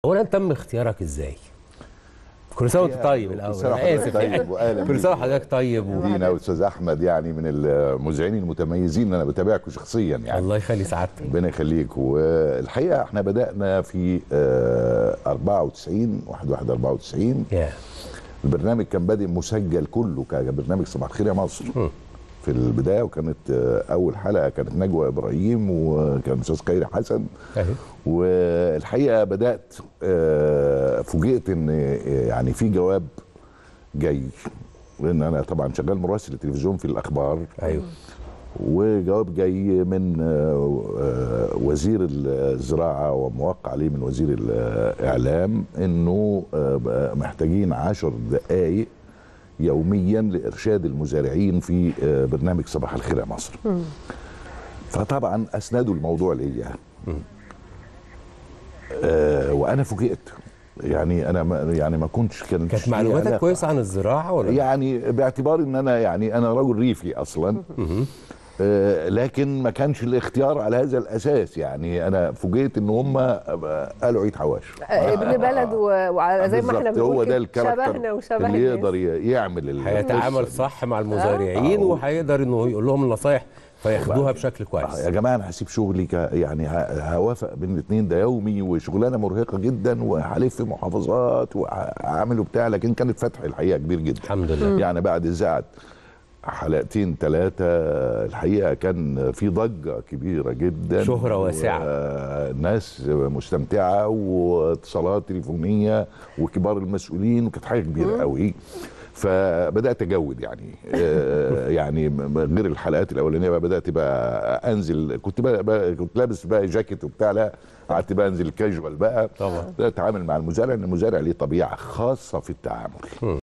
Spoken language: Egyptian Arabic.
اولا تم اختيارك ازاي؟ كل سنه وانت طيب الاول كل سنة انا وحضرتك اسف طيب يعني وأهلا كل بيك. سنه وحضرتك طيب و... دينا واستاذ احمد يعني من المذيعين المتميزين انا بتابعكم شخصيا يعني الله يخلي سعادتك ربنا يخليك والحقيقه احنا بدانا في آه، 94 1 1 94 يا البرنامج كان بادئ مسجل كله كبرنامج صباح الخير يا مصر في البدايه وكانت آه، اول حلقه كانت نجوى ابراهيم وكان استاذ خيري حسن اهي والحقيقه بدات آه، فوجئت ان آه، يعني في جواب جاي لان انا طبعا شغال مراسل التلفزيون في الاخبار ايوه وجواب جاي من آه، آه، وزير الزراعه وموقع عليه من وزير الاعلام انه آه، بقى محتاجين عشر دقائق يوميا لارشاد المزارعين في آه، برنامج صباح الخير يا مصر فطبعا اسندوا الموضوع ليا آه، وانا فوجئت يعني انا ما يعني ما كنتش كان كانت معلوماتك كويسه عن الزراعه ولا يعني باعتبار ان انا يعني انا رجل ريفي اصلا آه، لكن ما كانش الاختيار على هذا الاساس يعني انا فوجئت ان هم قالوا عيد حواش ابن بلد و- وعلى زي ما احنا بالظبط، بنقول هو ده كده الكاركتر شبهنا وشبه اللي الناس. يقدر ي- يعمل ال- هيتعامل القصة دي. صح مع المزارعين آه. وهيقدر انه يقول لهم النصايح فياخدوها بشكل آه، كويس يا جماعه انا هسيب شغلي ك يعني ه- هوافق بين الاثنين ده يومي وشغلانه مرهقه جدا وهلف في محافظات وهعمل وبتاع لكن كانت فتح الحقيقه كبير جدا الحمد لله يعني بعد اذاعه حلقتين ثلاثة الحقيقة كان في ضجة كبيرة جدا شهرة واسعة. الناس مستمتعة واتصالات تليفونية وكبار المسؤولين وكانت حاجة كبيرة قوي فبدأت أجود يعني آه، يعني م- غير الحلقات الأولانية بقى بدأت بقى أنزل كنت بقى, بقى كنت لابس بقى جاكيت وبتاع لا قعدت بقى أنزل كاجوال بقى طبعا. بدأت أتعامل مع المزارع لأن المزارع ليه طبيعة خاصة في التعامل